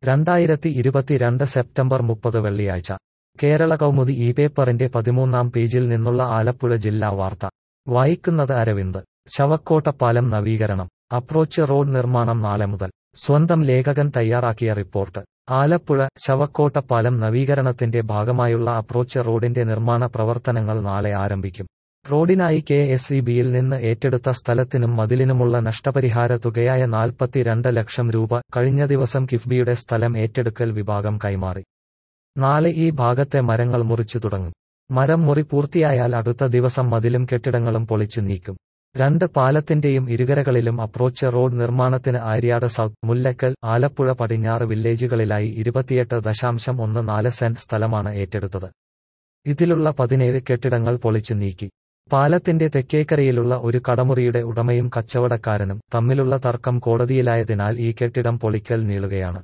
രണ്ടായിരത്തി ഇരുപത്തിരണ്ട് സെപ്റ്റംബർ മുപ്പത് വെള്ളിയാഴ്ച കേരള കൗമുദി ഈ പേപ്പറിന്റെ പതിമൂന്നാം പേജിൽ നിന്നുള്ള ആലപ്പുഴ ജില്ലാ വാർത്ത വായിക്കുന്നത് അരവിന്ദ് ശവക്കോട്ടപ്പാലം നവീകരണം അപ്രോച്ച് റോഡ് നിർമ്മാണം നാളെ മുതൽ സ്വന്തം ലേഖകൻ തയ്യാറാക്കിയ റിപ്പോർട്ട് ആലപ്പുഴ ശവക്കോട്ടപ്പാലം നവീകരണത്തിന്റെ ഭാഗമായുള്ള അപ്രോച്ച് റോഡിന്റെ നിർമ്മാണ പ്രവർത്തനങ്ങൾ നാളെ ആരംഭിക്കും റോഡിനായി കെ എസ് ഇ ബിയിൽ നിന്ന് ഏറ്റെടുത്ത സ്ഥലത്തിനും മതിലിനുമുള്ള നഷ്ടപരിഹാര തുകയായ നാൽപ്പത്തിരണ്ട് ലക്ഷം രൂപ കഴിഞ്ഞ ദിവസം കിഫ്ബിയുടെ സ്ഥലം ഏറ്റെടുക്കൽ വിഭാഗം കൈമാറി നാളെ ഈ ഭാഗത്തെ മരങ്ങൾ മുറിച്ചു തുടങ്ങും മരം മുറി പൂർത്തിയായാൽ അടുത്ത ദിവസം മതിലും കെട്ടിടങ്ങളും പൊളിച്ചു നീക്കും രണ്ട് പാലത്തിന്റെയും ഇരുകരകളിലും അപ്രോച്ച് റോഡ് നിർമ്മാണത്തിന് ആര്യാട് സൗത്ത് മുല്ലക്കൽ ആലപ്പുഴ പടിഞ്ഞാറ് വില്ലേജുകളിലായി ഇരുപത്തിയെട്ട് ദശാംശം ഒന്ന് നാല് സെന്റ് സ്ഥലമാണ് ഏറ്റെടുത്തത് ഇതിലുള്ള പതിനേഴ് കെട്ടിടങ്ങൾ പൊളിച്ചു നീക്കി പാലത്തിന്റെ തെക്കേക്കരയിലുള്ള ഒരു കടമുറിയുടെ ഉടമയും കച്ചവടക്കാരനും തമ്മിലുള്ള തർക്കം കോടതിയിലായതിനാൽ ഈ കെട്ടിടം പൊളിക്കൽ നീളുകയാണ്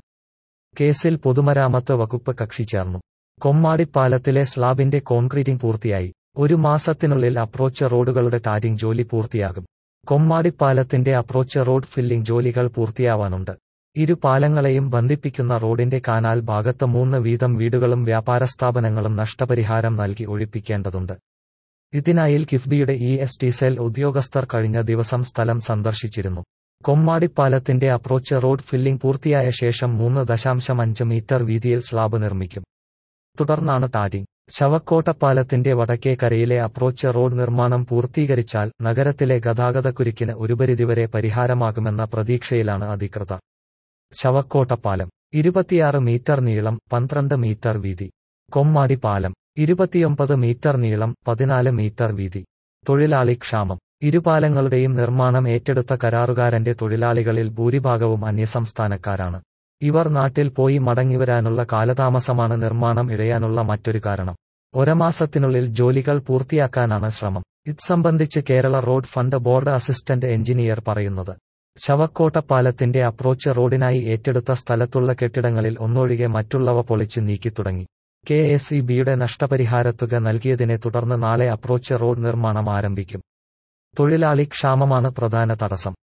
കേസിൽ പൊതുമരാമത്ത് വകുപ്പ് കക്ഷി ചേർന്നു കൊമ്മാടിപ്പാലത്തിലെ സ്ലാബിന്റെ കോൺക്രീറ്റിംഗ് പൂർത്തിയായി ഒരു മാസത്തിനുള്ളിൽ അപ്രോച്ച് റോഡുകളുടെ ടാരിംഗ് ജോലി പൂർത്തിയാകും കൊമ്മാടിപ്പാലത്തിന്റെ അപ്രോച്ച് റോഡ് ഫില്ലിംഗ് ജോലികൾ പൂർത്തിയാവാനുണ്ട് ഇരു പാലങ്ങളെയും ബന്ധിപ്പിക്കുന്ന റോഡിന്റെ കാനാൽ ഭാഗത്ത് മൂന്ന് വീതം വീടുകളും വ്യാപാര സ്ഥാപനങ്ങളും നഷ്ടപരിഹാരം നൽകി ഒഴിപ്പിക്കേണ്ടതുണ്ട് ഇതിനായി കിഫ്ബിയുടെ ഇ എസ് ടി സെൽ ഉദ്യോഗസ്ഥർ കഴിഞ്ഞ ദിവസം സ്ഥലം സന്ദർശിച്ചിരുന്നു കൊമ്മാടിപ്പാലത്തിന്റെ അപ്രോച്ച് റോഡ് ഫില്ലിംഗ് പൂർത്തിയായ ശേഷം മൂന്ന് ദശാംശം അഞ്ച് മീറ്റർ വീതിയിൽ സ്ലാബ് നിർമ്മിക്കും തുടർന്നാണ് ടാരിംഗ് ശവക്കോട്ടപ്പാലത്തിന്റെ വടക്കേ കരയിലെ അപ്രോച്ച് റോഡ് നിർമ്മാണം പൂർത്തീകരിച്ചാൽ നഗരത്തിലെ ഗതാഗതക്കുരുക്കിന് ഒരുപരിധിവരെ പരിഹാരമാകുമെന്ന പ്രതീക്ഷയിലാണ് അധികൃതർ ശവക്കോട്ടപ്പാലം ഇരുപത്തിയാറ് മീറ്റർ നീളം പന്ത്രണ്ട് മീറ്റർ വീതി കൊമ്മാടി പാലം ഇരുപത്തിയൊമ്പത് മീറ്റർ നീളം പതിനാല് മീറ്റർ വീതി തൊഴിലാളി ക്ഷാമം ഇരുപാലങ്ങളുടെയും നിർമ്മാണം ഏറ്റെടുത്ത കരാറുകാരന്റെ തൊഴിലാളികളിൽ ഭൂരിഭാഗവും അന്യസംസ്ഥാനക്കാരാണ് ഇവർ നാട്ടിൽ പോയി മടങ്ങിവരാനുള്ള കാലതാമസമാണ് നിർമ്മാണം ഇഴയാനുള്ള മറ്റൊരു കാരണം ഒരമാസത്തിനുള്ളിൽ ജോലികൾ പൂർത്തിയാക്കാനാണ് ശ്രമം ഇത് സംബന്ധിച്ച് Kerala road fund board assistant engineer പറയുന്നത് ശവക്കോട്ടപ്പാലത്തിന്റെ അപ്രോച്ച് റോഡിനായി ഏറ്റെടുത്ത സ്ഥലത്തുള്ള കെട്ടിടങ്ങളിൽ ഒന്നൊഴികെ മറ്റുള്ളവ പൊളിച്ചു നീക്കിത്തുടങ്ങി കെ എസ് ഇ ബിയുടെ നഷ്ടപരിഹാരത്തുക നൽകിയതിനെ തുടർന്ന് നാളെ അപ്രോച്ച് റോഡ് നിർമ്മാണം ആരംഭിക്കും തൊഴിലാളി ക്ഷാമമാണ് പ്രധാന തടസ്സം